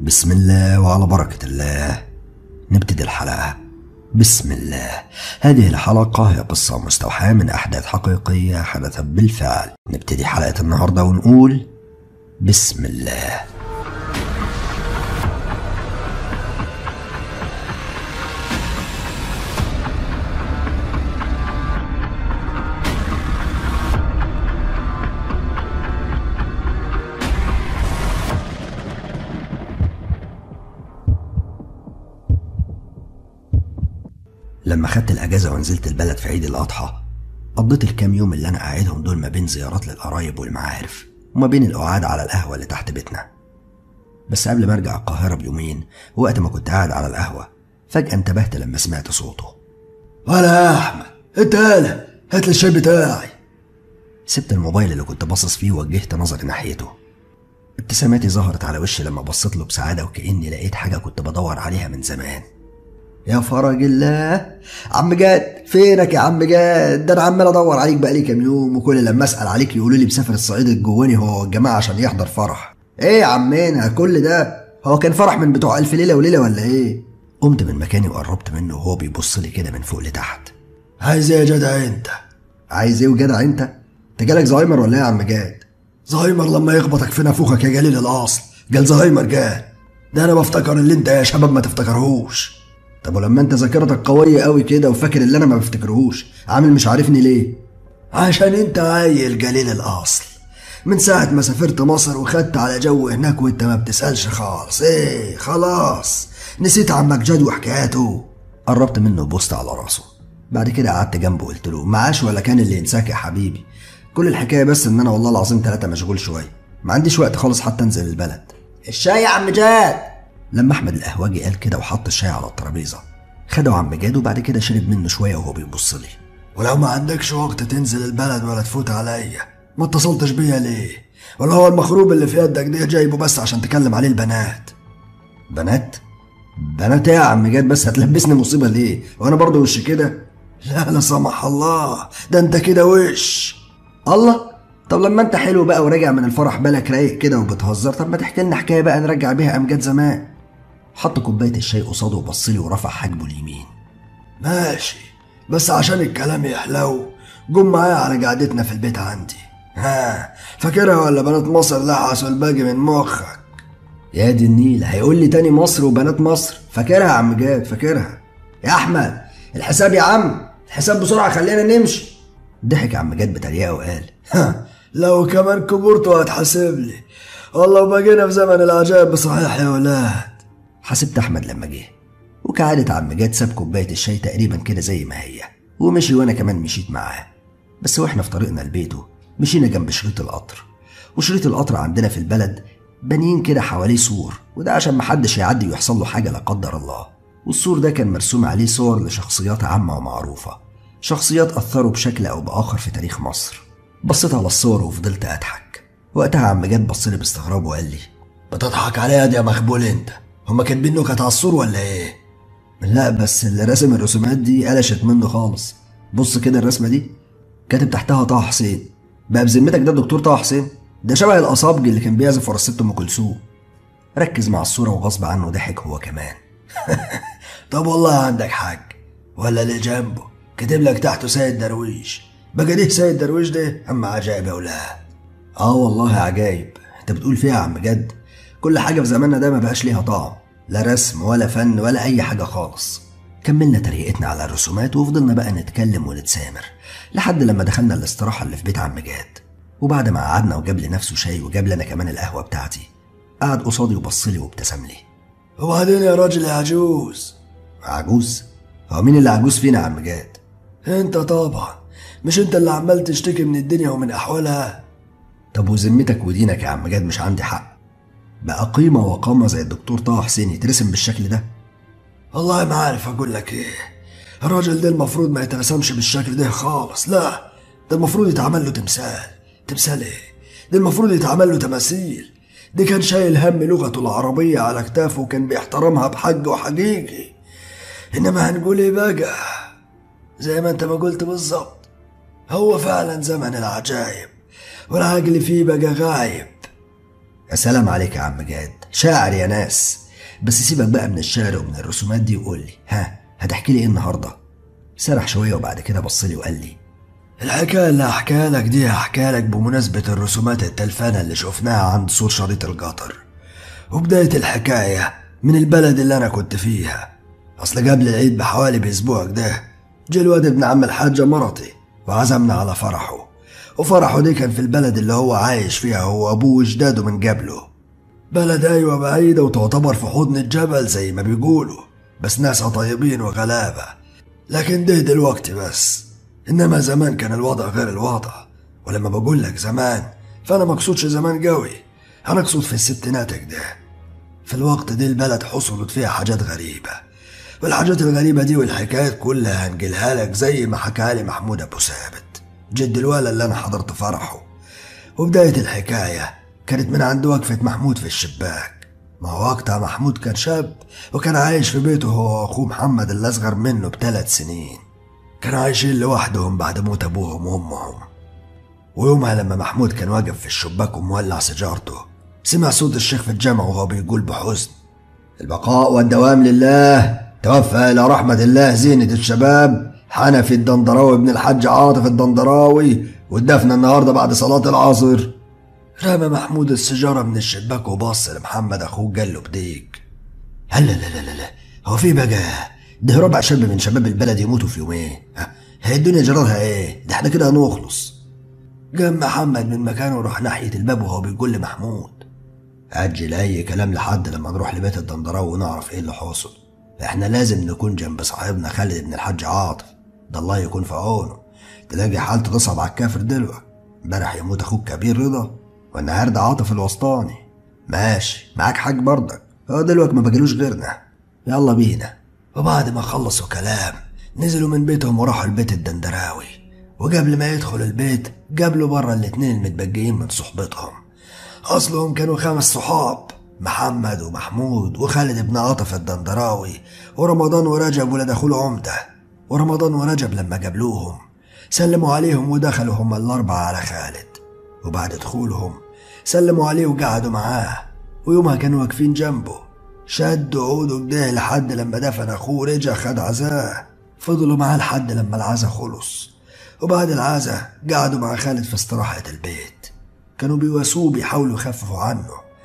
بسم الله وعلى بركة الله نبتدي الحلقة بسم الله هذه الحلقة هي قصة مستوحاة من أحداث حقيقية حدثت بالفعل نبتدي حلقة النهاردة ونقول بسم الله لما خدت الأجازة ونزلت البلد في عيد الأضحى قضيت الكام يوم اللي أنا قاعدهم دول ما بين زيارات للقرايب والمعارف وما بين القعاد على القهوة اللي تحت بيتنا بس قبل ما أرجع القاهرة بيومين وقت ما كنت قاعد على القهوة فجأة انتبهت لما سمعت صوته ولا يا احمد انت هلا هات لي الشاي بتاعي سبت الموبايل اللي كنت باصص فيه ووجهت نظري ناحيته ابتساماتي ظهرت على وشي لما بصيت له بسعادة وكأني لقيت حاجة كنت بدور عليها من زمان يا فرج الله عم جاد فينك يا عم جاد ده انا عمال ادور عليك بقالي كام يوم وكل لما اسال عليك يقولوا لي مسافر الصعيد الجواني هو والجماعه عشان يحضر فرح ايه يا عمنا كل ده هو كان فرح من بتوع الف ليله وليله ولا ايه قمت من مكاني وقربت منه وهو بيبص لي كده من فوق لتحت عايز ايه يا جدع انت عايز ايه وجدع انت انت جالك زهايمر ولا ايه يا عم جاد زهايمر لما يخبطك في نافوخك يا جليل الاصل جال زهايمر جال ده انا بفتكر اللي انت يا شباب ما تفتكرهوش طب ولما انت ذاكرتك قوية قوي كده وفاكر اللي انا ما بفتكرهوش عامل مش عارفني ليه عشان انت عيل جليل الاصل من ساعة ما سافرت مصر وخدت على جو هناك وانت ما بتسألش خالص ايه خلاص نسيت عمك جاد وحكاياته قربت منه وبوست على راسه بعد كده قعدت جنبه وقلت له معاش ولا كان اللي ينساك يا حبيبي كل الحكاية بس ان انا والله العظيم ثلاثة مشغول شوية ما عنديش وقت خالص حتى انزل البلد الشاي يا عم جاد لما احمد القهوجي قال كده وحط الشاي على الترابيزه خده عم جاد وبعد كده شرب منه شويه وهو بيبص لي ولو ما عندكش وقت تنزل البلد ولا تفوت عليا ما اتصلتش بيا ليه ولا هو المخروب اللي في يدك ده جايبه بس عشان تكلم عليه البنات بنات بنات ايه يا عم جاد بس هتلبسني مصيبه ليه وانا برضه وش كده لا لا سمح الله ده انت كده وش الله طب لما انت حلو بقى وراجع من الفرح بالك رايق كده وبتهزر طب ما تحكي لنا حكايه بقى نرجع بيها امجاد زمان حط كوبايه الشاي قصاده وبص لي ورفع حاجبه اليمين ماشي بس عشان الكلام يحلو قوم معايا على قعدتنا في البيت عندي ها فاكرها ولا بنات مصر لحسوا الباقي من مخك يا دي النيل هيقول لي تاني مصر وبنات مصر فاكرها يا عم جاد فاكرها يا احمد الحساب يا عم الحساب بسرعه خلينا نمشي ضحك عم جاد بتريقه وقال ها لو كمان كبرت وهتحاسب لي والله بقينا في زمن العجائب صحيح يا ولاد حسبت احمد لما جه وكعادة عم جاد ساب كوباية الشاي تقريبا كده زي ما هي ومشي وانا كمان مشيت معاه بس واحنا في طريقنا لبيته مشينا جنب شريط القطر وشريط القطر عندنا في البلد بانيين كده حواليه سور وده عشان محدش يعدي ويحصل له حاجة لا قدر الله والسور ده كان مرسوم عليه صور لشخصيات عامة ومعروفة شخصيات أثروا بشكل أو بآخر في تاريخ مصر بصيت على الصور وفضلت أضحك وقتها عم جاد بصلي باستغراب وقال لي بتضحك عليا دي يا مخبول انت هما كاتبين نكت على السور ولا ايه؟ لا بس اللي راسم الرسومات دي قلشت منه خالص بص كده الرسمة دي كاتب تحتها طه حسين بقى بذمتك ده الدكتور طه حسين ده شبه الأصابج اللي كان بيعزف ورا الست أم كلثوم ركز مع الصورة وغصب عنه ضحك هو كمان طب والله عندك حاج ولا اللي جنبه كاتب لك تحته سيد درويش بقى دي سيد درويش ده اما عجائب يا ولاد اه والله عجايب انت بتقول فيها يا عم جد كل حاجة في زماننا ده ما بقاش ليها طعم لا رسم ولا فن ولا أي حاجة خالص كملنا تريقتنا على الرسومات وفضلنا بقى نتكلم ونتسامر لحد لما دخلنا الاستراحة اللي في بيت عم جاد وبعد ما قعدنا وجاب لي نفسه شاي وجاب لنا كمان القهوة بتاعتي قعد قصادي وبص لي وابتسم لي وبعدين يا راجل يا عجوز عجوز هو مين اللي عجوز فينا يا عم جاد انت طبعا مش انت اللي عمال تشتكي من الدنيا ومن احوالها طب وذمتك ودينك يا عم جاد مش عندي حق بقى قيمة وقامة زي الدكتور طه حسين يترسم بالشكل ده والله ما عارف اقول لك ايه الراجل ده المفروض ما يترسمش بالشكل ده خالص لا ده المفروض يتعمل له تمثال تمثال ايه ده المفروض يتعمل له تماثيل دي كان شايل هم لغته العربية على كتافه وكان بيحترمها بحج وحقيقي انما هنقول ايه بقى زي ما انت ما قلت بالظبط هو فعلا زمن العجائب والعقل فيه بقى غايب يا سلام عليك يا عم جاد شاعر يا ناس بس سيبك بقى من الشعر ومن الرسومات دي وقول لي ها هتحكي لي ايه النهارده سرح شويه وبعد كده بص لي وقال لي الحكاية اللي هحكيها لك دي هحكيها لك بمناسبة الرسومات التلفانة اللي شفناها عند سور شريط القطر وبداية الحكاية من البلد اللي أنا كنت فيها أصل قبل العيد بحوالي بأسبوع كده جه الواد ابن عم الحاجة مرتي وعزمنا على فرحه وفرحه دي كان في البلد اللي هو عايش فيها هو وأبوه وجداده من قبله بلد أيوة بعيدة وتعتبر في حضن الجبل زي ما بيقولوا بس ناسها طيبين وغلابة لكن ده دلوقتي بس إنما زمان كان الوضع غير الوضع ولما بقول لك زمان فأنا مقصودش زمان قوي أنا أقصد في الستينات كده في الوقت ده البلد حصلت فيها حاجات غريبة والحاجات الغريبة دي والحكايات كلها هنقلها لك زي ما حكاها لي محمود أبو ثابت جد الوالد اللي أنا حضرت فرحه وبداية الحكاية كانت من عند وقفة محمود في الشباك ما هو وقتها محمود كان شاب وكان عايش في بيته هو وأخوه محمد اللي أصغر منه بثلاث سنين كانوا عايشين لوحدهم بعد موت أبوهم وأمهم ويومها لما محمود كان واقف في الشباك ومولع سيجارته سمع صوت الشيخ في الجامع وهو بيقول بحزن البقاء والدوام لله توفى إلى رحمة الله زينة الشباب حنفي الدندراوي ابن الحاج عاطف الدندراوي والدفن النهاردة بعد صلاة العصر رمى محمود السيجارة من الشباك وبص لمحمد أخوه قال له بديك هلا لا لا لا لا هو في بقى ده ربع شاب من شباب البلد يموتوا في يومين ها، هي الدنيا جرارها ايه ده احنا كده هنخلص قام محمد من مكانه وراح ناحية الباب وهو بيقول لمحمود أجل أي كلام لحد لما نروح لبيت الدندراوي ونعرف إيه اللي حاصل إحنا لازم نكون جنب صاحبنا خالد بن الحاج عاطف ده الله يكون في عونه تلاقي حالته تصعب على الكافر دلوقتي امبارح يموت أخوك كبير رضا والنهارده عاطف الوسطاني ماشي معاك حاج برضك هو دلوقتي ما بقالوش غيرنا يلا بينا وبعد ما خلصوا كلام نزلوا من بيتهم وراحوا البيت الدندراوي وقبل ما يدخلوا البيت قابلوا برا الاتنين المتبقيين من صحبتهم أصلهم كانوا خمس صحاب محمد ومحمود وخالد بن عاطف الدندراوي ورمضان ورجب ولاد أخوه العمدة ورمضان ورجب لما قابلوهم سلموا عليهم ودخلوا هما الأربعة على خالد وبعد دخولهم سلموا عليه وقعدوا معاه ويومها كانوا واقفين جنبه شدوا عوده كده لحد لما دفن أخوه رجع خد عزاه فضلوا معاه لحد لما العزا خلص وبعد العزا قعدوا مع خالد في استراحة البيت كانوا بيواسوه بيحاولوا يخففوا عنه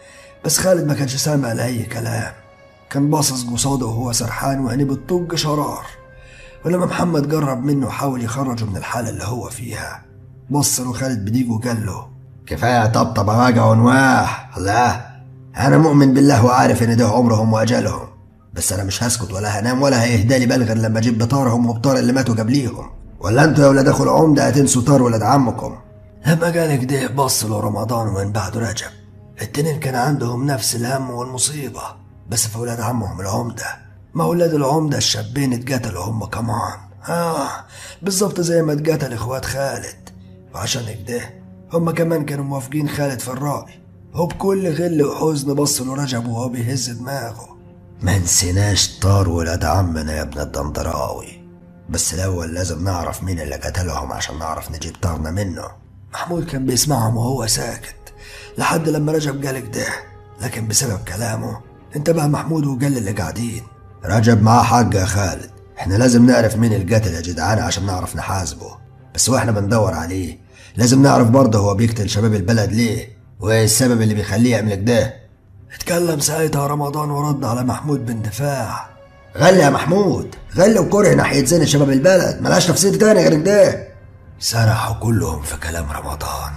بس خالد ما كانش سامع لأي كلام كان باصص قصاده وهو سرحان وعينيه بتطج شرار ولما محمد جرب منه وحاول يخرجه من الحالة اللي هو فيها بص له خالد بديجه وقال له كفاية طبطبة بقى ونواح الله أنا مؤمن بالله وعارف إن ده عمرهم وأجلهم بس أنا مش هسكت ولا هنام ولا هيهدى لي بال غير لما أجيب بطارهم وبطار اللي ماتوا قبليهم ولا أنتوا يا ولاد أخو العمدة هتنسوا طار ولاد عمكم لما قال كده بص له رمضان ومن بعده رجب التنين كان عندهم نفس الهم والمصيبة بس في ولاد عمهم العمدة ما ولاد العمدة الشابين اتقتلوا هم كمان آه بالظبط زي ما اتقتل اخوات خالد وعشان كده هم كمان كانوا موافقين خالد في الرأي هو بكل غل وحزن بص له رجب وهو بيهز دماغه ما نسيناش طار ولاد عمنا يا ابن الدندراوي بس الأول لازم نعرف مين اللي قتلهم عشان نعرف نجيب طارنا منه محمود كان بيسمعهم وهو ساكت لحد لما رجب قال كده لكن بسبب كلامه انتبه محمود وقال للي قاعدين رجب معاه حق يا خالد احنا لازم نعرف مين القاتل يا جدعان عشان نعرف نحاسبه بس واحنا بندور عليه لازم نعرف برضه هو بيقتل شباب البلد ليه وايه السبب اللي بيخليه يعمل كده اتكلم ساعتها رمضان ورد على محمود باندفاع غلي يا محمود غلي وكره ناحية زين شباب البلد ملهاش تفسير تاني غير كده سرحوا كلهم في كلام رمضان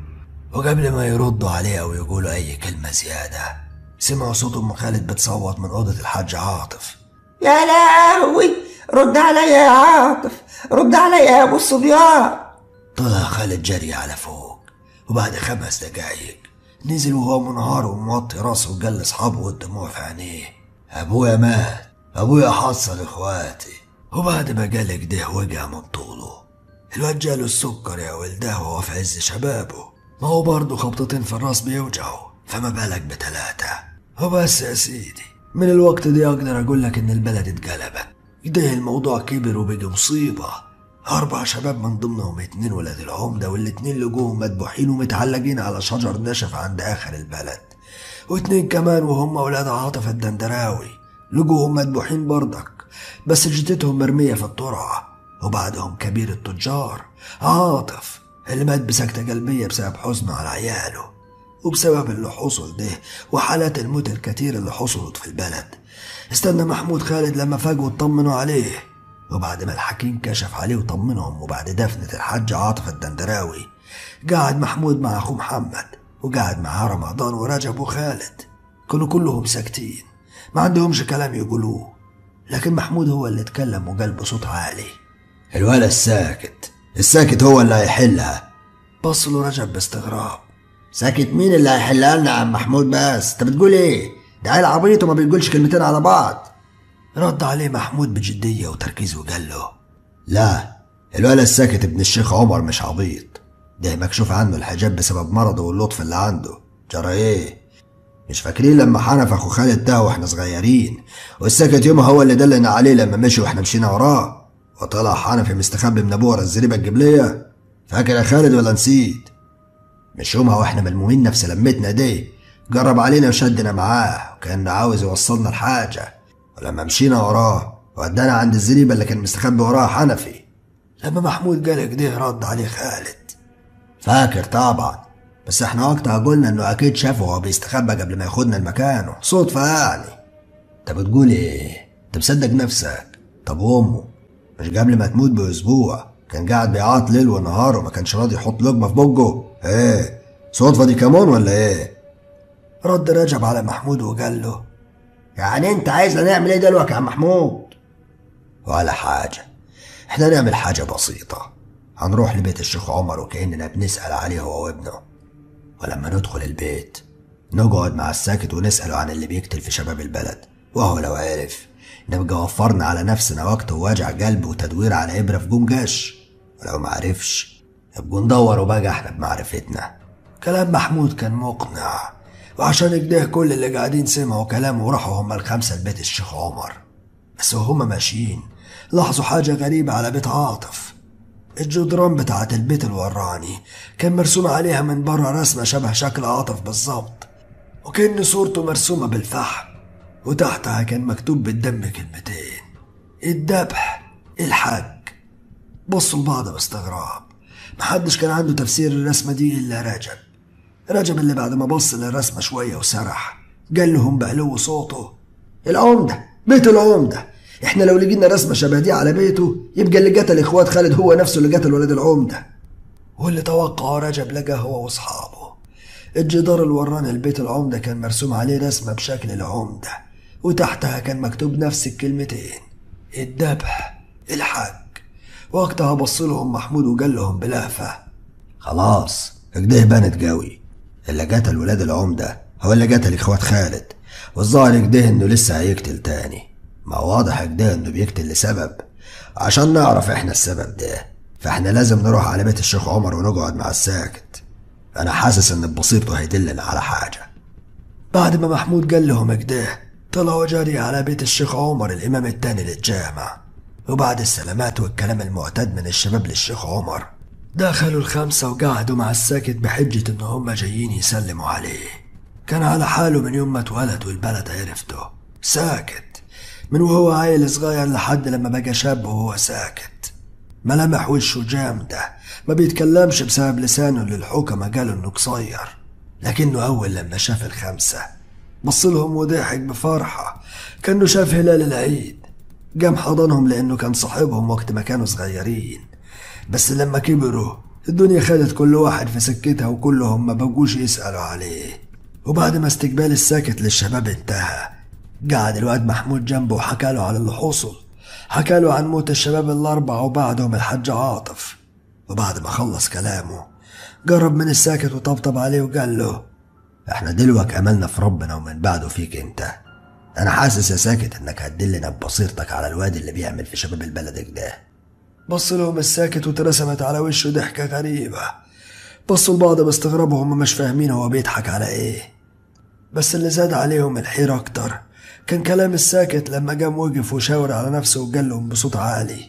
وقبل ما يردوا عليه أو يقولوا أي كلمة زيادة سمعوا صوت أم خالد بتصوت من أوضة الحاج عاطف يا لهوي رد عليا يا عاطف رد عليا يا ابو الصبيان طلع خالد جري على فوق وبعد خمس دقايق نزل وهو منهار وموطي راسه وقال لاصحابه والدموع في عينيه ابويا مات ابويا حصل اخواتي وبعد ما قال كده وقع من طوله الواد جاله السكر يا ولده وهو في عز شبابه ما هو برضه خبطتين في الراس بيوجعوا فما بالك بتلاتة وبس يا سيدي من الوقت دي اقدر اقول لك ان البلد اتقلبت كده الموضوع كبر وبقى مصيبة أربع شباب من ضمنهم اتنين ولاد العمدة والاتنين لقوهم مدبوحين ومتعلقين على شجر نشف عند آخر البلد واتنين كمان وهم ولاد عاطف الدندراوي لقوهم مذبوحين برضك بس جدتهم مرمية في الترعة وبعدهم كبير التجار عاطف اللي مات بسكتة قلبية بسبب حزنه على عياله وبسبب اللي حصل ده وحالات الموت الكتير اللي حصلت في البلد استنى محمود خالد لما فاجوا اطمنوا عليه وبعد ما الحكيم كشف عليه وطمنهم وبعد دفنة الحاج عاطف الدندراوي قعد محمود مع أخوه محمد وقعد معاه رمضان ورجب وخالد كانوا كلهم ساكتين ما عندهمش كلام يقولوه لكن محمود هو اللي اتكلم وقال بصوت عالي الولد الساكت الساكت هو اللي هيحلها بص له رجب باستغراب ساكت مين اللي هيحلها لنا يا عم محمود بس انت بتقول ايه ده عيل عبيط وما بيقولش كلمتين على بعض رد عليه محمود بجدية وتركيز وقال له لا الولد الساكت ابن الشيخ عمر مش عبيط ده مكشوف عنه الحجاب بسبب مرضه واللطف اللي عنده جرى ايه مش فاكرين لما حنف اخو خالد ده واحنا صغيرين والساكت يومها هو اللي دلنا عليه لما مشي واحنا مشينا وراه وطلع حنفي مستخبي من ابوه الزريبه الجبليه فاكر يا خالد ولا نسيت مش يومها واحنا ملمومين نفس لمتنا دي جرب علينا وشدنا معاه وكان عاوز يوصلنا لحاجه ولما مشينا وراه ودانا عند الزريبه اللي كان مستخبي وراها حنفي لما محمود قال كده رد عليه خالد فاكر طبعا بس احنا وقتها قلنا انه اكيد شافه وهو بيستخبى قبل ما ياخدنا لمكانه صدفة يعني انت بتقول ايه انت مصدق نفسك طب وامه مش قبل ما تموت باسبوع كان قاعد بيعيط ليل ونهار وما كانش راضي يحط لقمة في بقه ايه صدفة دي كمان ولا ايه رد رجب على محمود وقال له يعني انت عايزنا نعمل ايه دلوقتي يا عم محمود ولا حاجة احنا نعمل حاجة بسيطة هنروح لبيت الشيخ عمر وكأننا بنسأل عليه هو وابنه ولما ندخل البيت نقعد مع الساكت ونسأله عن اللي بيقتل في شباب البلد وهو لو عرف نبقى وفرنا على نفسنا وقت ووجع قلب وتدوير على إبرة في جونجاش ولو معرفش نبقى ندور وبقى احنا بمعرفتنا كلام محمود كان مقنع وعشان كده كل اللي قاعدين سمعوا كلامه وراحوا هما الخمسة لبيت الشيخ عمر بس وهما ماشيين لاحظوا حاجة غريبة على بيت عاطف الجدران بتاعت البيت الوراني كان مرسوم عليها من بره رسمة شبه شكل عاطف بالظبط وكأن صورته مرسومة بالفحم وتحتها كان مكتوب بالدم كلمتين الذبح الحج بصوا لبعض باستغراب محدش كان عنده تفسير الرسمة دي إلا رجب رجب اللي بعد ما بص للرسمة شوية وسرح قال لهم بعلو صوته العمدة بيت العمدة احنا لو لقينا رسمة شبه دي على بيته يبقى اللي قتل اخوات خالد هو نفسه اللي قتل ولد العمدة واللي توقعه رجب لقاه هو واصحابه الجدار اللي وران البيت العمدة كان مرسوم عليه رسمة بشكل العمدة وتحتها كان مكتوب نفس الكلمتين الذبح الحج وقتها بص لهم محمود وقال لهم بلهفة خلاص كده بانت قوي اللي قتل ولاد العمدة هو اللي قتل اخوات خالد والظاهر كده انه لسه هيقتل تاني ما واضح كده انه بيقتل لسبب عشان نعرف احنا السبب ده فاحنا لازم نروح على بيت الشيخ عمر ونقعد مع الساكت انا حاسس ان ببسيطه هيدلنا على حاجه بعد ما محمود قال لهم كده طلعوا جري على بيت الشيخ عمر الامام التاني للجامع وبعد السلامات والكلام المعتاد من الشباب للشيخ عمر دخلوا الخمسة وقعدوا مع الساكت بحجة إن هم جايين يسلموا عليه كان على حاله من يوم ما اتولد والبلد عرفته ساكت من وهو عيل صغير لحد لما بقى شاب وهو ساكت ملامح وشه جامدة ما بيتكلمش بسبب لسانه اللي الحكمة قالوا انه قصير لكنه أول لما شاف الخمسة بصلهم وضحك بفرحة كأنه شاف هلال العيد قام حضنهم لأنه كان صاحبهم وقت ما كانوا صغيرين بس لما كبروا الدنيا خدت كل واحد في سكتها وكلهم ما بقوش يسألوا عليه وبعد ما استقبال الساكت للشباب انتهى قعد الواد محمود جنبه وحكى له على اللي حصل حكى له عن موت الشباب الأربعة وبعدهم الحاج عاطف وبعد ما خلص كلامه قرب من الساكت وطبطب عليه وقال له احنا دلوك املنا في ربنا ومن بعده فيك انت انا حاسس يا ساكت انك هتدلنا ببصيرتك على الواد اللي بيعمل في شباب البلد كده بص لهم الساكت واترسمت على وشه ضحكة غريبة بصوا لبعض باستغراب وهم مش فاهمين هو بيضحك على ايه بس اللي زاد عليهم الحيرة أكتر كان كلام الساكت لما قام وقف وشاور على نفسه وقال لهم بصوت عالي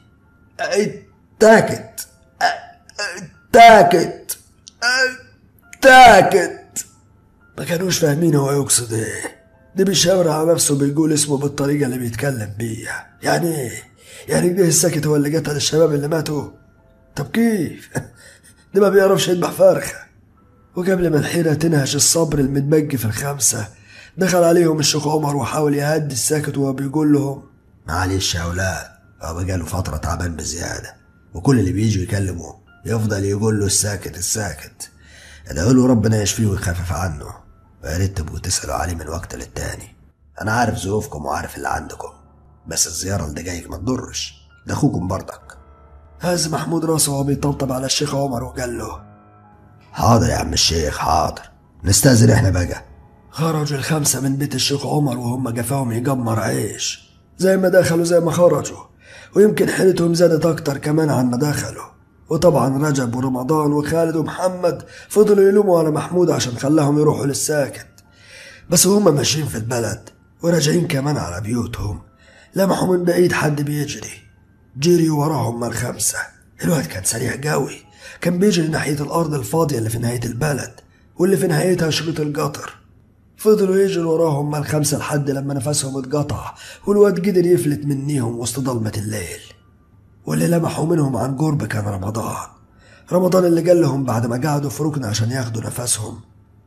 تاكت تاكت تاكت ما كانوش فاهمين هو يقصد ايه ده بيشاور على نفسه بيقول اسمه بالطريقة اللي بيتكلم بيها يعني ايه يعني كده الساكت هو اللي قتل الشباب اللي ماتوا طب كيف ده ما بيعرفش يذبح فرخة وقبل ما الحيرة تنهش الصبر المتبقي في الخمسة دخل عليهم الشيخ عمر وحاول يهدي الساكت وهو بيقول لهم معلش يا أولاد هو بقاله فترة تعبان بزيادة وكل اللي بيجي يكلمه يفضل يقول له الساكت الساكت ادعوا له ربنا يشفيه ويخفف عنه ويا ريت تبقوا تسألوا عليه من وقت للتاني أنا عارف ظروفكم وعارف اللي عندكم بس الزيارة اللي جايك ما تضرش ده أخوكم برضك هز محمود راسه وهو بيطبطب على الشيخ عمر وقال له حاضر يا عم الشيخ حاضر نستأذن احنا بقى خرجوا الخمسة من بيت الشيخ عمر وهم جفاهم يجمر عيش زي ما دخلوا زي ما خرجوا ويمكن حيلتهم زادت أكتر كمان عن ما دخلوا وطبعا رجب ورمضان وخالد ومحمد فضلوا يلوموا على محمود عشان خلاهم يروحوا للساكت بس وهم ماشيين في البلد وراجعين كمان على بيوتهم لمحوا من بعيد حد بيجري جري وراهم من الخمسة الواد كان سريع قوي كان بيجري ناحية الأرض الفاضية اللي في نهاية البلد واللي في نهايتها شريط القطر فضلوا يجروا وراهم من الخمسة لحد لما نفسهم اتقطع والواد قدر يفلت منيهم وسط ضلمة الليل واللي لمحوا منهم عن قرب كان رمضان رمضان اللي قال لهم بعد ما قعدوا في ركن عشان ياخدوا نفسهم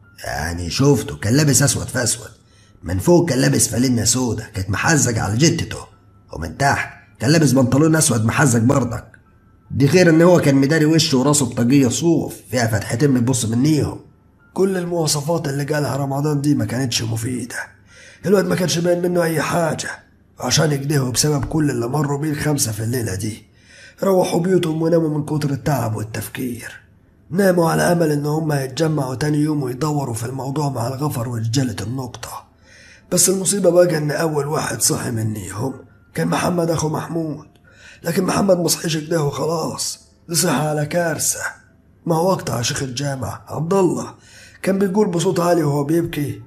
يعني شفته كان لابس أسود في أسود من فوق كان لابس فانلة سودا كانت محزج على جتته ومن تحت كان لابس بنطلون أسود محزج برضك دي غير إن هو كان مداري وشه وراسه بطاقية صوف فيها فتحتين بتبص منيهم كل المواصفات اللي قالها رمضان دي ما كانتش مفيدة الواد ما كانش باين منه أي حاجة عشان كده وبسبب كل اللي مروا بيه الخمسة في الليلة دي روحوا بيوتهم وناموا من كتر التعب والتفكير ناموا على أمل إن هما يتجمعوا تاني يوم ويدوروا في الموضوع مع الغفر ورجالة النقطة بس المصيبة بقى إن أول واحد صحي منيهم كان محمد أخو محمود لكن محمد مصحيش كده وخلاص ده صحي على كارثة ما هو وقتها شيخ الجامع عبد الله كان بيقول بصوت عالي وهو بيبكي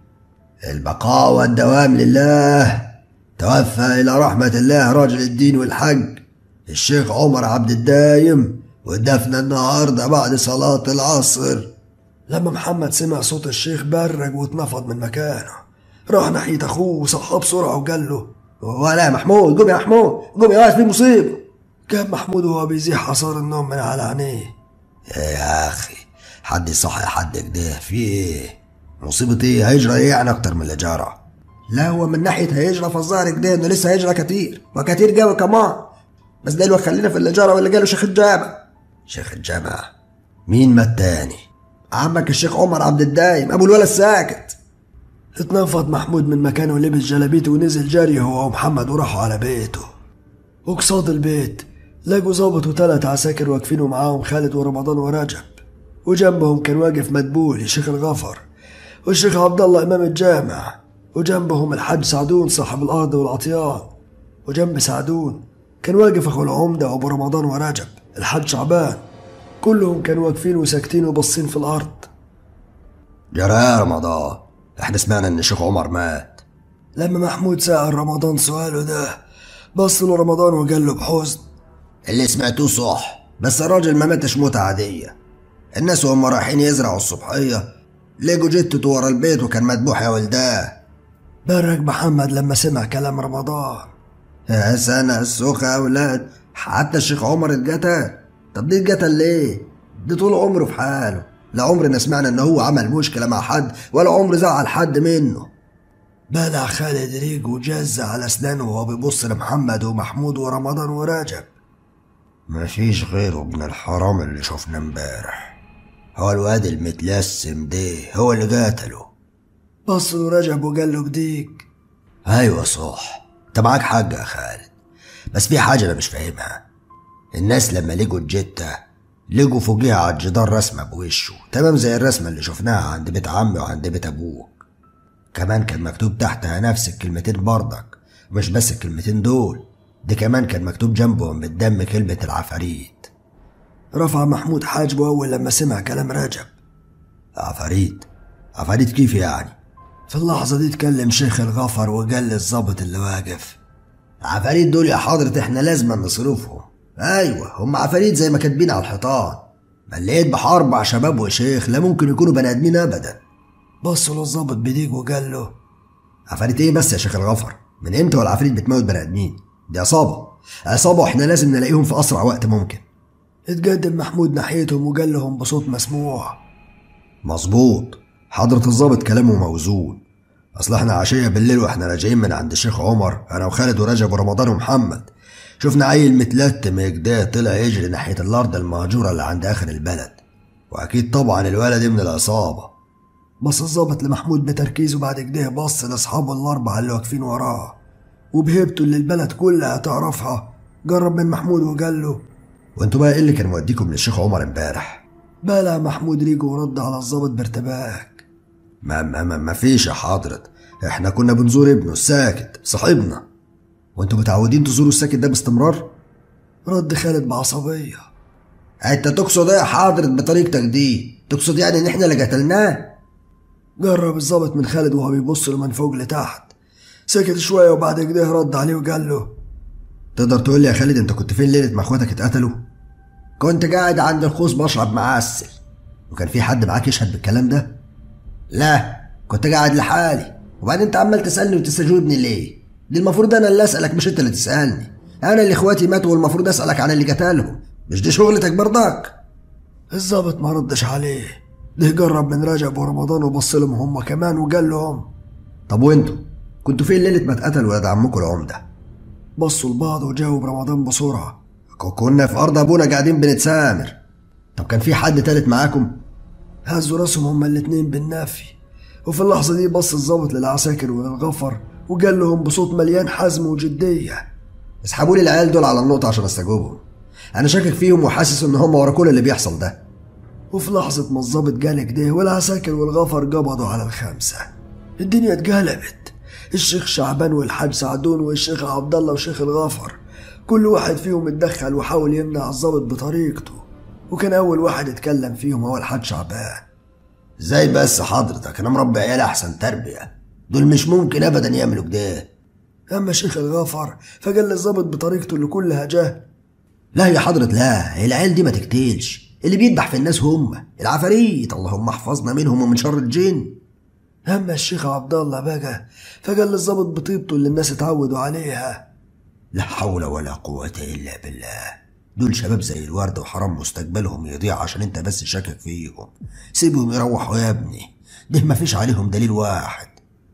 البقاء والدوام لله توفى إلى رحمة الله راجل الدين والحج الشيخ عمر عبد الدايم ودفن النهاردة بعد صلاة العصر لما محمد سمع صوت الشيخ برج واتنفض من مكانه راح ناحية أخوه وصحاه بسرعة وقال له ولا يا محمود قوم يا محمود قوم يا واد في مصيبة كان محمود وهو بيزيح حصار النوم من على عينيه يا أخي حد يصحي حد كده في إيه مصيبة إيه هيجرى إيه يعني أكتر من اللي جرى لا هو من ناحية هيجرى فالظاهر كده إنه لسه هيجرى كتير وكتير قوي كمان بس ده اللي خلينا في اللي جرى واللي قاله شيخ الجامع شيخ الجامع مين ما التاني عمك الشيخ عمر عبد الدايم ابو الولد الساكت اتنفض محمود من مكانه ولبس جلابيته ونزل جري هو ومحمد وراحوا على بيته وقصاد البيت لقوا ظابط وثلاث عساكر واقفين ومعاهم خالد ورمضان ورجب وجنبهم كان واقف مدبول الشيخ الغفر والشيخ عبد الله امام الجامع وجنبهم الحاج سعدون صاحب الارض والعطيان وجنب سعدون كان واقف اخو العمده وابو رمضان ورجب الحاج شعبان كلهم كانوا واقفين وساكتين وباصين في الارض جرى يا رمضان احنا سمعنا ان الشيخ عمر مات لما محمود سأل رمضان سؤاله ده بص له رمضان وقال له بحزن اللي سمعتوه صح بس الراجل ما ماتش موتة عادية الناس وهم رايحين يزرعوا الصبحية لقوا جتته ورا البيت وكان مذبوح يا ولداه برك محمد لما سمع كلام رمضان يا سنة السوخة يا أولاد حتى الشيخ عمر اتقتل طب دي اتقتل ليه؟ دي طول عمره في حاله لا عمرنا سمعنا ان هو عمل مشكلة مع حد ولا عمر زعل حد منه بلع خالد ريق وجز على اسنانه وهو بيبص لمحمد ومحمود ورمضان ورجب مفيش غيره ابن الحرام اللي شفنا امبارح هو الواد المتلسم ده هو اللي قتله بص له رجب وقال له بديك ايوه صح انت معاك حاجة يا خالد بس في حاجة انا مش فاهمها الناس لما لقوا الجتة لقوا فوقيها على الجدار رسمة بوشه تمام زي الرسمة اللي شفناها عند بيت عمي وعند بيت ابوك كمان كان مكتوب تحتها نفس الكلمتين برضك مش بس الكلمتين دول دي كمان كان مكتوب جنبهم بالدم كلمة العفاريت رفع محمود حاجبه أول لما سمع كلام رجب عفاريت عفاريت كيف يعني في اللحظة دي اتكلم شيخ الغفر وقال للظابط اللي واقف عفاريت دول يا حضرة احنا لازم نصرفهم ايوه هم عفاريت زي ما كاتبين على الحيطان ما اللي يذبح اربع شباب وشيخ لا ممكن يكونوا بني ادمين ابدا بص له الظابط بديك وقال له عفاريت ايه بس يا شيخ الغفر من امتى والعفاريت بتموت بني ادمين دي عصابه عصابه واحنا لازم نلاقيهم في اسرع وقت ممكن اتقدم محمود ناحيتهم وقال لهم بصوت مسموع مظبوط حضرة الظابط كلامه موزون اصل احنا عشية بالليل واحنا راجعين من عند الشيخ عمر انا وخالد ورجب ورمضان ومحمد شفنا عيل متلتم كده طلع يجري ناحية الارض المهجورة اللي عند اخر البلد واكيد طبعا الولد من العصابة بص الظابط لمحمود بتركيز وبعد كده بص لاصحابه الاربعه اللي واقفين وراه وبهيبته اللي البلد كلها تعرفها جرب من محمود وقال له وانتوا بقى ايه اللي كان موديكم للشيخ عمر امبارح بلا محمود ريجو ورد على الظابط بارتباك ما, ما, ما, ما فيش يا حضرة احنا كنا بنزور ابنه الساكت صاحبنا وانتوا متعودين تزوروا الساكت ده باستمرار رد خالد بعصبيه انت تقصد ايه يا حضرة بطريقتك دي تقصد يعني ان احنا اللي قتلناه جرب الظابط من خالد وهو بيبص له من فوق لتحت سكت شويه وبعد كده رد عليه وقال له تقدر تقول لي يا خالد انت كنت فين ليله ما اخواتك اتقتلوا كنت قاعد عند الخوص بشرب معسل وكان في حد معاك يشهد بالكلام ده لا كنت قاعد لحالي وبعدين انت عمال تسالني وتستجوبني ليه دي المفروض انا اللي اسالك مش انت اللي تسالني انا اللي اخواتي ماتوا والمفروض اسالك عن اللي قتلهم مش دي شغلتك برضك الظابط ما ردش عليه ده جرب من رجب ورمضان وبص لهم هم كمان وقال لهم طب وانتوا كنتوا فين ليله ما اتقتل ولاد عمكم العمده بصوا لبعض وجاوب رمضان بسرعه ك- كنا في ارض ابونا قاعدين بنتسامر طب كان في حد تالت معاكم هزوا راسهم هما الاتنين بالنافي وفي اللحظة دي بص الظابط للعساكر وللغفر وقال لهم بصوت مليان حزم وجدية اسحبوا لي العيال دول على النقطه عشان استجوبهم انا شاكك فيهم وحاسس ان هم ورا كل اللي بيحصل ده وفي لحظة ما الظابط قال كده والعساكر والغفر قبضوا على الخمسة الدنيا اتقلبت الشيخ شعبان والحاج سعدون والشيخ عبد الله وشيخ الغفر كل واحد فيهم اتدخل وحاول يمنع الظابط بطريقته وكان أول واحد اتكلم فيهم هو الحاج شعبان ازاي بس حضرتك انا مربي عيال احسن تربيه دول مش ممكن ابدا يعملوا كده أما شيخ الغفر فقال للظابط بطريقته اللي كلها جهل لا يا حضرة لا العيال دي ما تقتلش اللي بيذبح في الناس هم العفاريت اللهم احفظنا منهم ومن شر الجن أما الشيخ عبد الله بقى فقال للظابط بطيبته اللي الناس اتعودوا عليها لا حول ولا قوة إلا بالله دول شباب زي الورد وحرام مستقبلهم يضيع عشان انت بس شاكك فيهم سيبهم يروحوا يا ابني ده ما فيش عليهم دليل واحد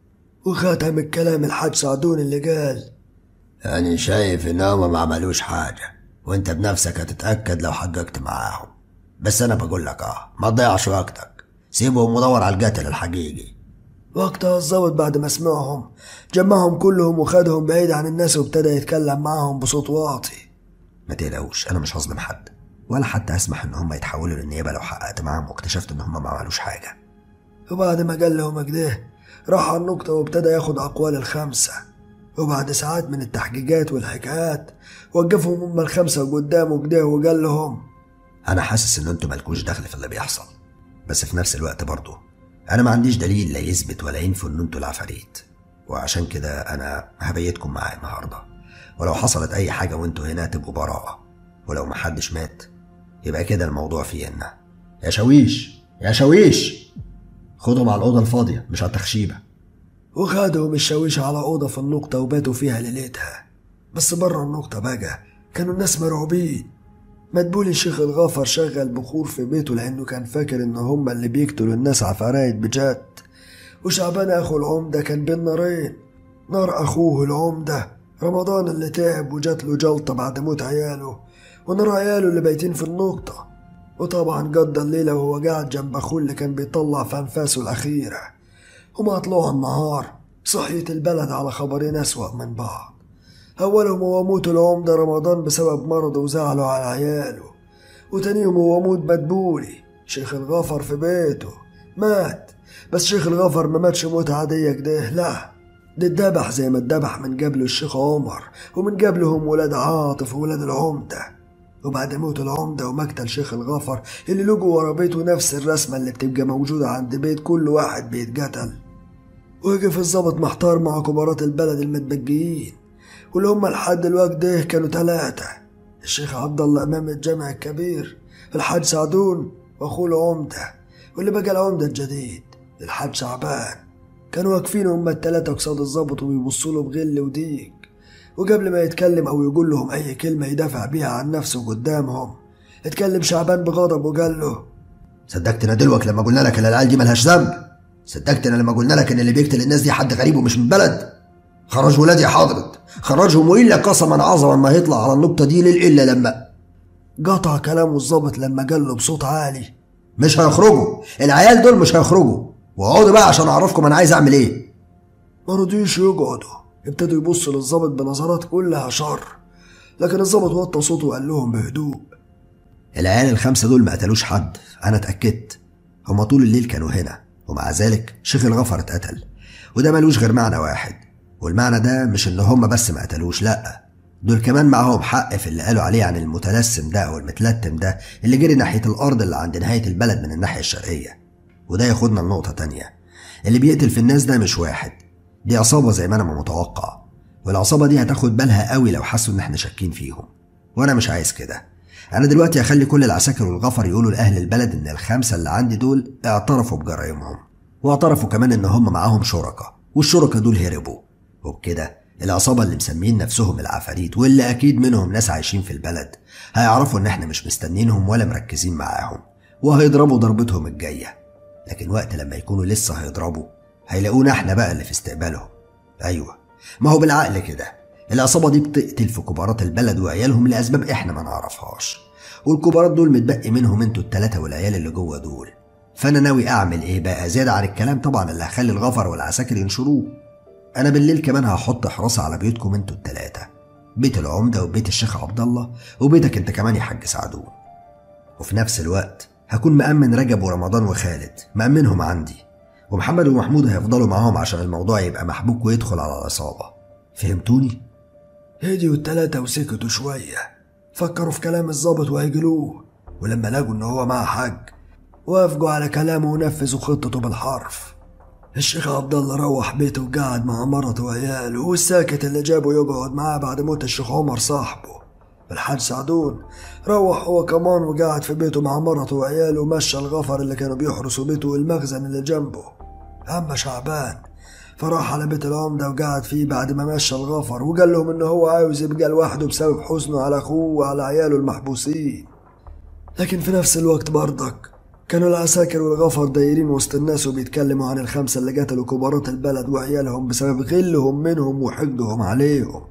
وختم الكلام الحاج سعدون اللي قال أنا شايف إن هما ما عملوش حاجة وأنت بنفسك هتتأكد لو حققت معاهم بس أنا بقول لك آه ما تضيعش وقتك سيبهم ودور على القاتل الحقيقي وقتها الظابط بعد ما سمعهم جمعهم كلهم وخدهم بعيد عن الناس وابتدى يتكلم معاهم بصوت واطي ما تقلقوش أنا مش هظلم حد ولا حتى أسمح إن هما يتحولوا للنيابة لو حققت معاهم واكتشفت إن هما ما عملوش حاجة وبعد ما قال لهم كده راح على النقطة وابتدى ياخد أقوال الخمسة وبعد ساعات من التحقيقات والحكايات وقفهم هم الخمسة قدامه كده وقال لهم أنا حاسس إن أنتوا مالكوش دخل في اللي بيحصل بس في نفس الوقت برضه أنا ما عنديش دليل لا يثبت ولا ينفي إن أنتوا العفاريت وعشان كده أنا هبيتكم معايا النهاردة ولو حصلت أي حاجة وأنتوا هنا تبقوا براءة ولو محدش مات يبقى كده الموضوع فينا يا شاويش يا شاويش خدهم على الأوضة الفاضية مش على التخشيبة وخدهم الشاويش على أوضة في النقطة وباتوا فيها ليلتها بس بره النقطة بقى كانوا الناس مرعوبين مدبول الشيخ الغافر شغل بخور في بيته لأنه كان فاكر إن هما اللي بيقتلوا الناس عفرايت بجد وشعبان أخو العمدة كان بين نارين نار أخوه العمدة رمضان اللي تعب وجات له جلطة بعد موت عياله ونار عياله اللي بايتين في النقطة وطبعا قضى الليلة وهو قاعد جنب أخوه اللي كان بيطلع في أنفاسه الأخيرة ومع طلوع النهار صحيت البلد على خبرين أسوأ من بعض أولهم هو موت العمدة رمضان بسبب مرضه وزعله على عياله وتانيهم هو موت مدبولي شيخ الغفر في بيته مات بس شيخ الغفر ما ماتش موت عادية كده لا ده اتذبح زي ما اتذبح من قبله الشيخ عمر ومن قبلهم ولاد عاطف وولاد العمدة وبعد موت العمدة ومقتل شيخ الغفر اللي لقوا ورا بيته نفس الرسمة اللي بتبقى موجودة عند بيت كل واحد بيتقتل وقف الظابط محتار مع كبارات البلد المتبقيين واللي هم لحد الوقت ده كانوا ثلاثة الشيخ عبد الله إمام الجامع الكبير الحاج سعدون وأخوه العمدة واللي بقى العمدة الجديد للحاج شعبان كانوا واقفين هما التلاتة قصاد الظابط وبيبصوا له بغل وضيق وقبل ما يتكلم أو يقول لهم أي كلمة يدافع بيها عن نفسه قدامهم اتكلم شعبان بغضب وقال له صدقتنا دلوقتي لما قلنا لك ان العيال دي ملهاش ذنب صدقتنا لما قلنا لك ان اللي بيقتل الناس دي حد غريب ومش من بلد خرج ولادي حضرت خرجهم والا قسما عظما ما هيطلع على النقطه دي ليل الا لما قطع كلامه الظابط لما قال له بصوت عالي مش هيخرجوا العيال دول مش هيخرجوا واقعدوا بقى عشان اعرفكم انا عايز اعمل ايه ما رضيش يقعدوا ابتدوا يبصوا للظابط بنظرات كلها شر لكن الظابط وطى صوته وقال لهم بهدوء العيال الخمسه دول ما قتلوش حد انا اتاكدت هما طول الليل كانوا هنا ومع ذلك شيخ الغفر اتقتل وده ملوش غير معنى واحد والمعنى ده مش ان هما بس ما قتلوش لا دول كمان معاهم حق في اللي قالوا عليه عن المتلسم ده او المتلتم ده اللي جري ناحيه الارض اللي عند نهايه البلد من الناحيه الشرقيه وده ياخدنا لنقطه تانية اللي بيقتل في الناس ده مش واحد دي عصابه زي ما انا ما متوقع والعصابه دي هتاخد بالها قوي لو حسوا ان احنا شاكين فيهم وانا مش عايز كده انا دلوقتي هخلي كل العساكر والغفر يقولوا لاهل البلد ان الخمسه اللي عندي دول اعترفوا بجرائمهم واعترفوا كمان ان هم معاهم شركاء والشركاء دول هربوا وبكده العصابة اللي مسمين نفسهم العفاريت واللي أكيد منهم ناس عايشين في البلد هيعرفوا إن إحنا مش مستنينهم ولا مركزين معاهم وهيضربوا ضربتهم الجاية لكن وقت لما يكونوا لسه هيضربوا هيلاقونا إحنا بقى اللي في استقبالهم أيوة ما هو بالعقل كده العصابة دي بتقتل في كبارات البلد وعيالهم لأسباب إحنا ما نعرفهاش والكبارات دول متبقي منهم انتوا التلاتة والعيال اللي جوه دول فأنا ناوي أعمل إيه بقى زيادة عن الكلام طبعا اللي هخلي الغفر والعساكر ينشروه أنا بالليل كمان هحط حراسة على بيوتكم انتوا التلاتة بيت العمدة وبيت الشيخ عبد الله وبيتك انت كمان يا حاج سعدون وفي نفس الوقت هكون مأمن رجب ورمضان وخالد مأمنهم عندي ومحمد ومحمود هيفضلوا معاهم عشان الموضوع يبقى محبوك ويدخل على العصابة فهمتوني؟ هديوا التلاتة وسكتوا شوية فكروا في كلام الظابط وهيجلوه ولما لقوا إن هو معاه حق وافقوا على كلامه ونفذوا خطته بالحرف الشيخ عبد الله روح بيته وقعد مع مرته وعياله والساكت اللي جابه يقعد معاه بعد موت الشيخ عمر صاحبه الحاج سعدون روح هو كمان وقعد في بيته مع مرته وعياله ومشى الغفر اللي كانوا بيحرسوا بيته والمخزن اللي جنبه أما شعبان فراح على بيت العمدة وقعد فيه بعد ما مشى الغفر وقال لهم إنه هو عاوز يبقى لوحده بسبب حزنه على أخوه وعلى عياله المحبوسين لكن في نفس الوقت برضك كانوا العساكر والغفر دايرين وسط الناس وبيتكلموا عن الخمسة اللي قتلوا كبارات البلد وعيالهم بسبب غلهم منهم وحقدهم عليهم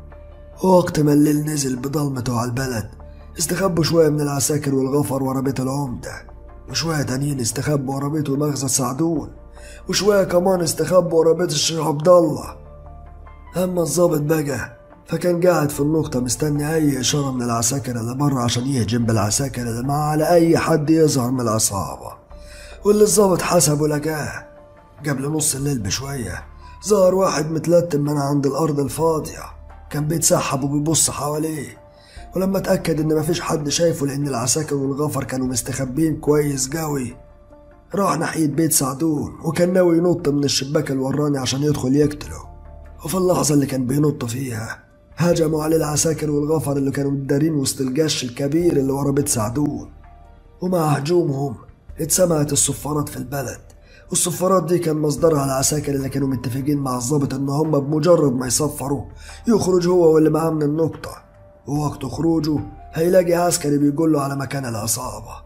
وقت ما الليل نزل بضلمته على البلد استخبوا شوية من العساكر والغفر ورا بيت العمدة وشوية تانيين استخبوا ورا بيت مخزن سعدون وشوية كمان استخبوا ورا بيت الشيخ عبد الله أما الظابط بقى فكان قاعد في النقطة مستني أي إشارة من العساكر اللي بره عشان يهجم بالعساكر اللي معاه على أي حد يظهر من العصابة واللي الظابط حسبه لقاه قبل نص الليل بشوية ظهر واحد متلتم من عند الأرض الفاضية كان بيتسحب وبيبص حواليه ولما اتأكد إن مفيش حد شايفه لأن العساكر والغفر كانوا مستخبين كويس قوي راح ناحية بيت سعدون وكان ناوي ينط من الشباك الوراني عشان يدخل يقتله وفي اللحظة اللي كان بينط فيها هاجموا عليه العساكر والغفر اللي كانوا متدارين وسط الجش الكبير اللي ورا بيت سعدون ومع هجومهم اتسمعت الصفارات في البلد والصفارات دي كان مصدرها العساكر اللي كانوا متفقين مع الضابط ان هم بمجرد ما يصفروا يخرج هو واللي معاه من النقطة ووقت خروجه هيلاقي عسكري بيقول له على مكان العصابة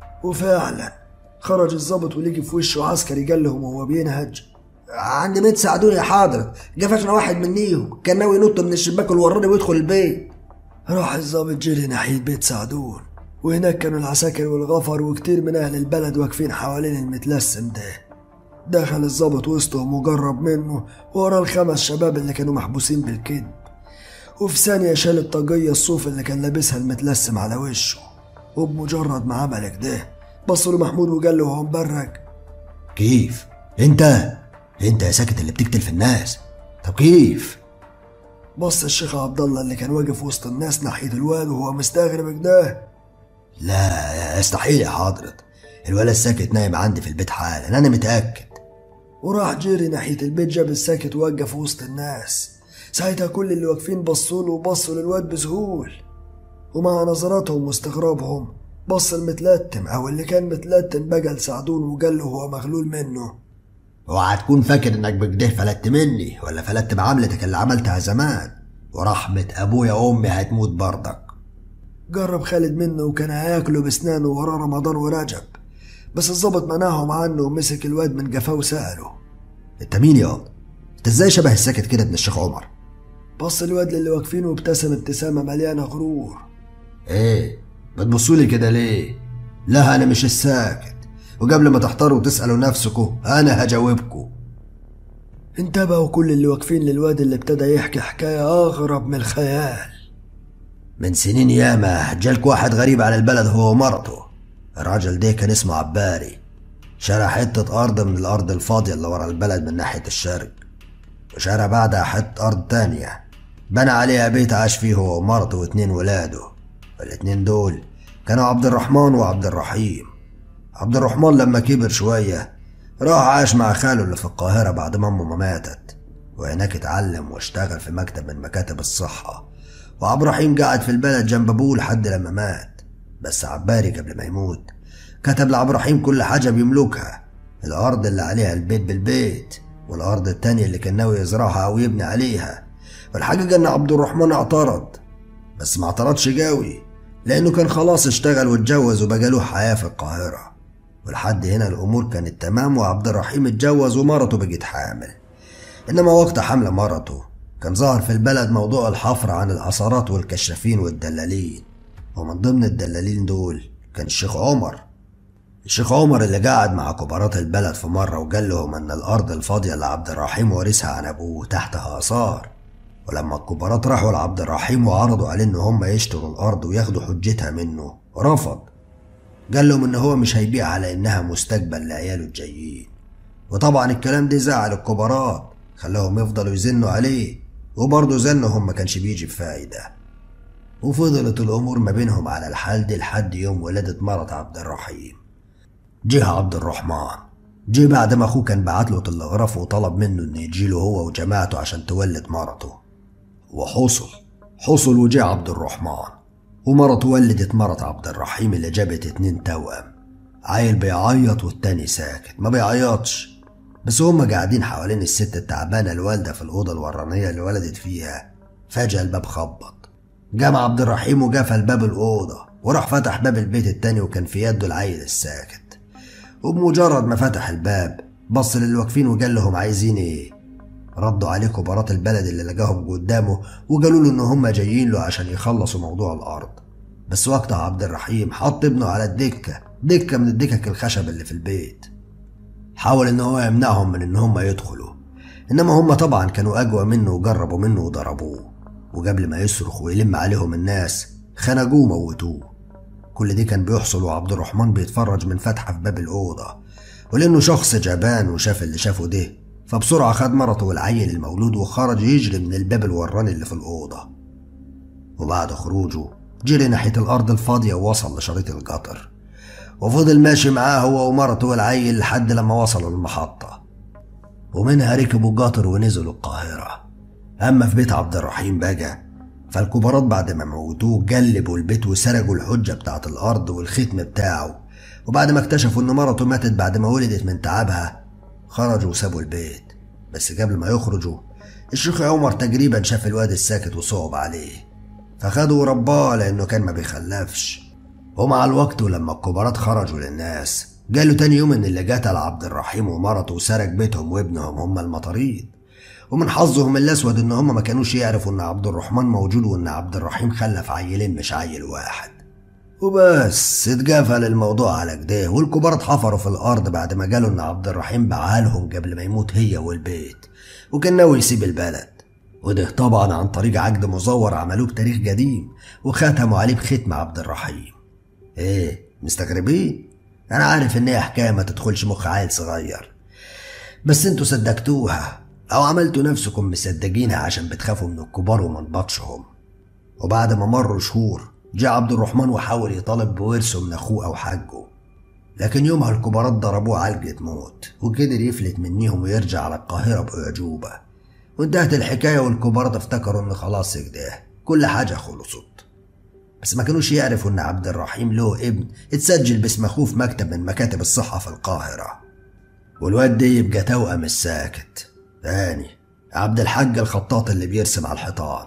وفعلا خرج الضابط ولقي في وشه عسكري قال لهم وهو بينهج عند بيت سعدون يا حاضر قفشنا واحد منيهم كان ناوي ينط من الشباك الوراني ويدخل البيت راح الضابط جري ناحية بيت سعدون وهناك كانوا العساكر والغفر وكتير من أهل البلد واقفين حوالين المتلسم ده دخل الضابط وسطهم وجرب منه ورا الخمس شباب اللي كانوا محبوسين بالكذب وفي ثانية شال الطاقية الصوف اللي كان لابسها المتلسم على وشه وبمجرد ما عمل كده بص له محمود وقال له وهو مبرق كيف انت انت يا ساكت اللي بتقتل في الناس طب كيف بص الشيخ عبد الله اللي كان واقف وسط الناس ناحية الواد وهو مستغرب كده لا يستحيل يا حضرة الولد الساكت نايم عندي في البيت حالا انا متاكد وراح جري ناحية البيت جاب الساكت ووقف وسط الناس ساعتها كل اللي واقفين بصوا له وبصوا للواد بذهول ومع نظراتهم واستغرابهم بص المتلتم او اللي كان متلتم بقى لسعدون وقال له هو مغلول منه اوعى تكون فاكر انك بكده فلت مني ولا فلت بعملتك اللي عملتها زمان ورحمة ابويا وامي هتموت برضك جرب خالد منه وكان هياكله بسنانه ورا رمضان ورجب بس الظابط منعهم عنه ومسك الواد من جفاه وسأله انت مين يا انت ازاي شبه الساكت كده ابن الشيخ عمر بص الواد للي واقفين وابتسم ابتسامة مليانة غرور ايه بتبصولي كده ليه لا انا مش الساكت وقبل ما تحتاروا وتسألوا نفسكم انا هجاوبكم انتبهوا كل اللي واقفين للواد اللي ابتدى يحكي حكاية أغرب من الخيال من سنين ياما جالك واحد غريب على البلد هو ومرته الراجل ده كان اسمه عباري شرى حتة أرض من الأرض الفاضية اللي ورا البلد من ناحية الشرق وشرى بعدها حتة أرض تانية بنى عليها بيت عاش فيه هو ومرته واتنين ولاده الاتنين دول كانوا عبد الرحمن وعبد الرحيم عبد الرحمن لما كبر شوية راح عاش مع خاله اللي في القاهرة بعد ما أمه ما ماتت وهناك اتعلم واشتغل في مكتب من مكاتب الصحة وعبد الرحيم قعد في البلد جنب أبوه لحد لما مات بس عباري قبل ما يموت كتب لعبد الرحيم كل حاجة بيملكها الأرض اللي عليها البيت بالبيت والأرض التانية اللي كان ناوي يزرعها أو يبني عليها والحقيقة إن عبد الرحمن اعترض بس ما اعترضش جاوي لأنه كان خلاص اشتغل واتجوز وبقى له حياة في القاهرة ولحد هنا الأمور كانت تمام وعبد الرحيم اتجوز ومرته بقت حامل إنما وقت حمل مرته كان ظهر في البلد موضوع الحفر عن الآثارات والكشافين والدلالين ومن ضمن الدلالين دول كان الشيخ عمر الشيخ عمر اللي قعد مع كبارات البلد في مرة وقال لهم إن الأرض الفاضية اللي عبد الرحيم ورثها عن أبوه تحتها آثار ولما الكبارات راحوا لعبد الرحيم وعرضوا عليه إن هم يشتروا الأرض وياخدوا حجتها منه رفض قال لهم إن هو مش هيبيع على إنها مستقبل لعياله الجايين وطبعا الكلام ده زعل الكبارات خلاهم يفضلوا يزنوا عليه وبرضه زنهم ما كانش بيجي بفايدة وفضلت الأمور ما بينهم على الحال دي لحد يوم ولادة مرة عبد الرحيم جه عبد الرحمن جه بعد ما أخوه كان بعت له تلغراف وطلب منه إنه يجيله هو وجماعته عشان تولد مرته وحصل حصل وجه عبد الرحمن ومرته ولدت مرة عبد الرحيم اللي جابت اتنين توأم عيل بيعيط والتاني ساكت ما بيعيطش بس هما قاعدين حوالين الست التعبانة الوالدة في الأوضة الورانية اللي ولدت فيها فجأة الباب خبط جام عبد الرحيم وقفل باب الأوضة وراح فتح باب البيت التاني وكان في يده العيل الساكت وبمجرد ما فتح الباب بص للي واقفين وقال لهم عايزين ايه ردوا عليه كبارات البلد اللي لقاهم قدامه وقالوا له ان هم جايين له عشان يخلصوا موضوع الارض بس وقتها عبد الرحيم حط ابنه على الدكة دكة من الدكك الخشب اللي في البيت حاول ان هو يمنعهم من ان هم يدخلوا انما هم طبعا كانوا اقوى منه وجربوا منه وضربوه وقبل ما يصرخ ويلم عليهم الناس خنقوه وموتوه كل دي كان بيحصل وعبد الرحمن بيتفرج من فتحة في باب الأوضة ولأنه شخص جبان وشاف اللي شافه ده فبسرعة خد مرته والعيل المولود وخرج يجري من الباب الوراني اللي في الأوضة وبعد خروجه جري ناحية الأرض الفاضية ووصل لشريط القطر وفضل ماشي معاه هو ومرته والعيل لحد لما وصلوا المحطة ومنها ركبوا قطر ونزلوا القاهرة أما في بيت عبد الرحيم بقى فالكبارات بعد ما موتوه جلبوا البيت وسرقوا الحجة بتاعة الأرض والختم بتاعه وبعد ما اكتشفوا إن مرته ماتت بعد ما ولدت من تعبها خرجوا وسابوا البيت بس قبل ما يخرجوا الشيخ عمر تقريبا شاف الواد الساكت وصعب عليه فخده ورباه لأنه كان ما بيخلفش ومع الوقت ولما الكبارات خرجوا للناس قالوا تاني يوم إن اللي قتل عبد الرحيم ومرته وسرق بيتهم وابنهم هم المطاريد ومن حظهم الأسود إن هم ما كانوش يعرفوا إن عبد الرحمن موجود وإن عبد الرحيم خلف عيلين مش عيل واحد وبس اتقفل الموضوع على كده والكبار اتحفروا في الأرض بعد ما قالوا إن عبد الرحيم باعها لهم قبل ما يموت هي والبيت وكان ناوي يسيب البلد وده طبعا عن طريق عقد مزور عملوه بتاريخ قديم وختموا عليه بختم عبد الرحيم ايه مستغربين انا عارف ان هي حكايه ما تدخلش مخ عيل صغير بس انتوا صدقتوها او عملتوا نفسكم مصدقينها عشان بتخافوا من الكبار ومن بطشهم وبعد ما مروا شهور جاء عبد الرحمن وحاول يطالب بورثه من اخوه او حاجه لكن يومها الكبارات ضربوه علقة موت وقدر يفلت منيهم ويرجع على القاهرة بأعجوبة وانتهت الحكاية والكبارات افتكروا ان خلاص كده كل حاجة خلصت بس ما كانوش يعرفوا ان عبد الرحيم له ابن اتسجل باسم اخوه في مكتب من مكاتب الصحة في القاهرة والواد ده يبقى توأم الساكت تاني عبد الحاج الخطاط اللي بيرسم على الحيطان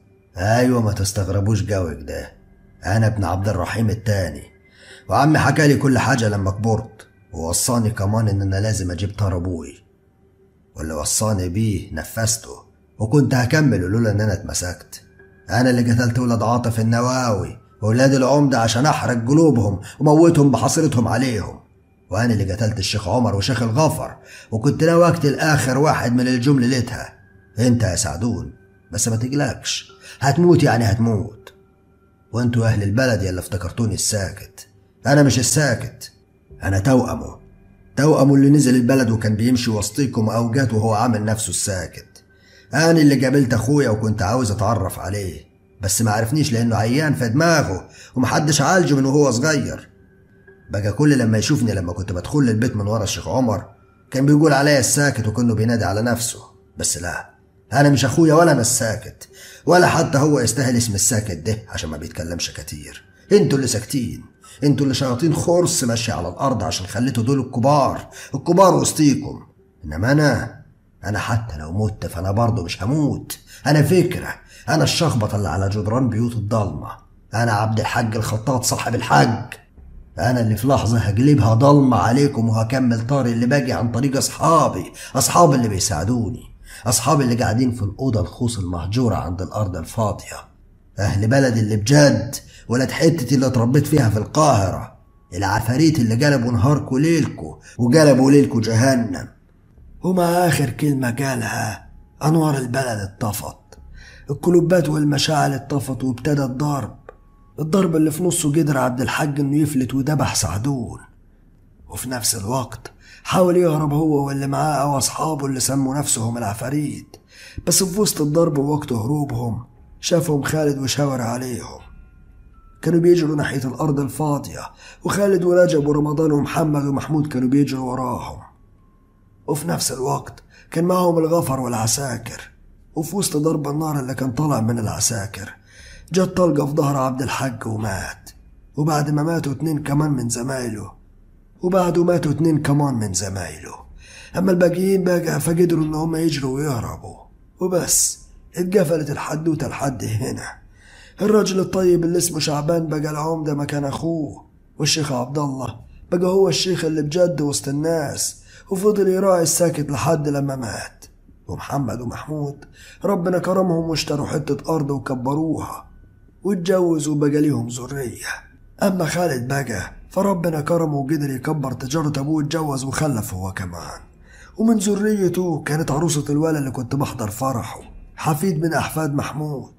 ايوه ما تستغربوش جوك ده انا ابن عبد الرحيم التاني وعمي حكى لي كل حاجه لما كبرت ووصاني كمان ان انا لازم اجيب طار ابوي واللي وصاني بيه نفذته وكنت هكمله لولا ان انا اتمسكت انا اللي قتلت ولاد عاطف النواوي وولاد العمدة عشان احرق قلوبهم وموتهم بحصيرتهم عليهم وانا اللي قتلت الشيخ عمر وشيخ الغفر وكنت ناوي اقتل اخر واحد من الجم ليلتها انت يا سعدون بس ما تقلقش هتموت يعني هتموت وانتوا اهل البلد يلا افتكرتوني الساكت انا مش الساكت انا توأمه توأمه اللي نزل البلد وكان بيمشي وسطيكم اوقات وهو عامل نفسه الساكت انا اللي قابلت اخويا وكنت عاوز اتعرف عليه بس ما عرفنيش لانه عيان في دماغه ومحدش عالجه من وهو صغير بقى كل لما يشوفني لما كنت بدخل البيت من ورا الشيخ عمر كان بيقول عليا الساكت وكانه بينادي على نفسه بس لا انا مش اخويا ولا انا الساكت ولا حتى هو يستاهل اسم الساكت ده عشان ما بيتكلمش كتير انتوا اللي ساكتين انتوا اللي شياطين خرس ماشية على الارض عشان خليتوا دول الكبار الكبار وسطيكم انما انا انا حتى لو مت فانا برضه مش هموت انا فكره انا الشخبطه اللي على جدران بيوت الضلمه انا عبد الحاج الخطاط صاحب الحج انا اللي في لحظه هقلبها ضلمه عليكم وهكمل طاري اللي باجي عن طريق اصحابي اصحابي اللي بيساعدوني اصحابي اللي قاعدين في الاوضه الخوص المهجوره عند الارض الفاضيه اهل بلدي اللي بجد ولاد حتتي اللي اتربيت فيها في القاهره العفاريت اللي قلبوا نهاركوا ليلكوا وقلبوا ليلكوا جهنم ومع آخر كلمة قالها أنوار البلد اتطفت الكلوبات والمشاعل اتطفت وابتدى الضرب الضرب اللي في نصه قدر عبد الحاج انه يفلت وذبح سعدون وفي نفس الوقت حاول يهرب هو واللي معاه او اصحابه اللي سموا نفسهم العفاريت بس في وسط الضرب ووقت هروبهم شافهم خالد وشاور عليهم كانوا بيجروا ناحية الأرض الفاضية وخالد ورجب ورمضان ومحمد ومحمود كانوا بيجروا وراهم وفي نفس الوقت كان معهم الغفر والعساكر وفي وسط ضرب النار اللي كان طالع من العساكر جت طلقة في ظهر عبد الحاج ومات وبعد ما ماتوا اتنين كمان من زمايله وبعده ماتوا اتنين كمان من زمايله أما الباقيين بقى فقدروا إن هم يجروا ويهربوا وبس اتقفلت الحدوتة لحد هنا الراجل الطيب اللي اسمه شعبان بقى العمدة مكان أخوه والشيخ عبد الله بقى هو الشيخ اللي بجد وسط الناس وفضل يراعي الساكت لحد لما مات ومحمد ومحمود ربنا كرمهم واشتروا حتة أرض وكبروها واتجوزوا وبقى ليهم ذرية أما خالد بقى فربنا كرمه وقدر يكبر تجارة أبوه اتجوز وخلف هو كمان ومن ذريته كانت عروسة الولد اللي كنت بحضر فرحه حفيد من أحفاد محمود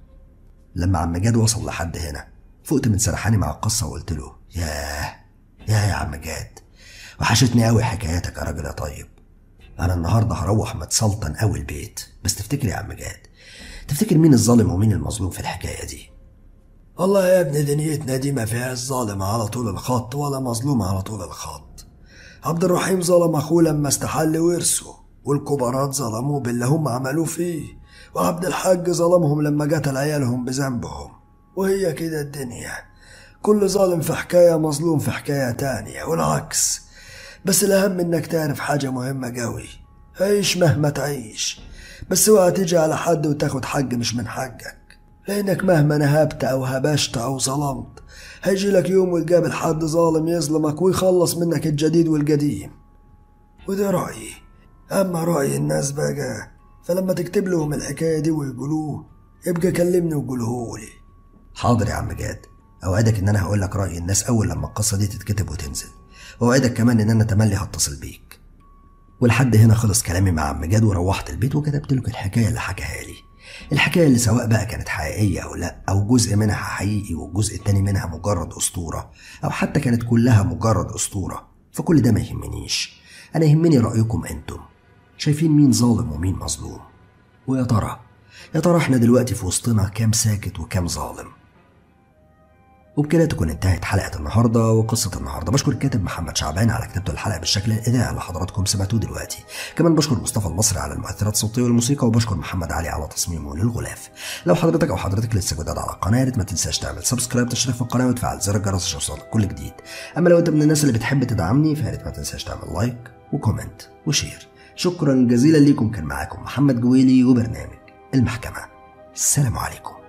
لما عم جاد وصل لحد هنا فقت من سرحاني مع القصة وقلت له ياه يا يا عم جاد وحشتني قوي حكاياتك يا راجل يا طيب انا النهارده هروح متسلطن قوي البيت بس تفتكر يا عم جاد تفتكر مين الظالم ومين المظلوم في الحكايه دي والله يا ابن دنيتنا دي ما فيهاش ظالم على طول الخط ولا مظلوم على طول الخط عبد الرحيم ظلم اخوه لما استحل ورثه والكبارات ظلموه باللي هم عملوه فيه وعبد الحاج ظلمهم لما قتل عيالهم بذنبهم وهي كده الدنيا كل ظالم في حكاية مظلوم في حكاية تانية والعكس بس الأهم إنك تعرف حاجة مهمة قوي عيش مهما تعيش بس اوعى تيجي على حد وتاخد حق مش من حقك لأنك مهما نهبت أو هبشت أو ظلمت هيجي لك يوم وتقابل حد ظالم يظلمك ويخلص منك الجديد والقديم وده رأيي أما رأي الناس بقى فلما تكتب لهم الحكاية دي ويقولوه يبقى كلمني وقولهولي حاضر يا عم جاد اوعدك ان انا هقول لك راي الناس اول لما القصه دي تتكتب وتنزل واوعدك كمان ان انا تملي هتصل بيك ولحد هنا خلص كلامي مع عم جاد وروحت البيت وكتبت له الحكايه اللي حكاها لي الحكايه اللي سواء بقى كانت حقيقيه او لا او جزء منها حقيقي والجزء التاني منها مجرد اسطوره او حتى كانت كلها مجرد اسطوره فكل ده ما يهمنيش انا يهمني رايكم انتم شايفين مين ظالم ومين مظلوم ويا ترى يا ترى احنا دلوقتي في وسطنا كام ساكت وكام ظالم وبكده تكون انتهت حلقة النهاردة وقصة النهاردة بشكر الكاتب محمد شعبان على كتابته الحلقة بالشكل الإذاعي اللي حضراتكم سمعتوه دلوقتي كمان بشكر مصطفى المصري على المؤثرات الصوتية والموسيقى وبشكر محمد علي على تصميمه للغلاف لو حضرتك أو حضرتك لسه جداد على القناة يا ريت ما تنساش تعمل سبسكرايب تشترك في القناة وتفعل زر الجرس عشان يوصلك كل جديد أما لو أنت من الناس اللي بتحب تدعمني فيا ريت ما تنساش تعمل لايك وكومنت وشير شكرا جزيلا ليكم كان معاكم محمد جويلي وبرنامج المحكمة السلام عليكم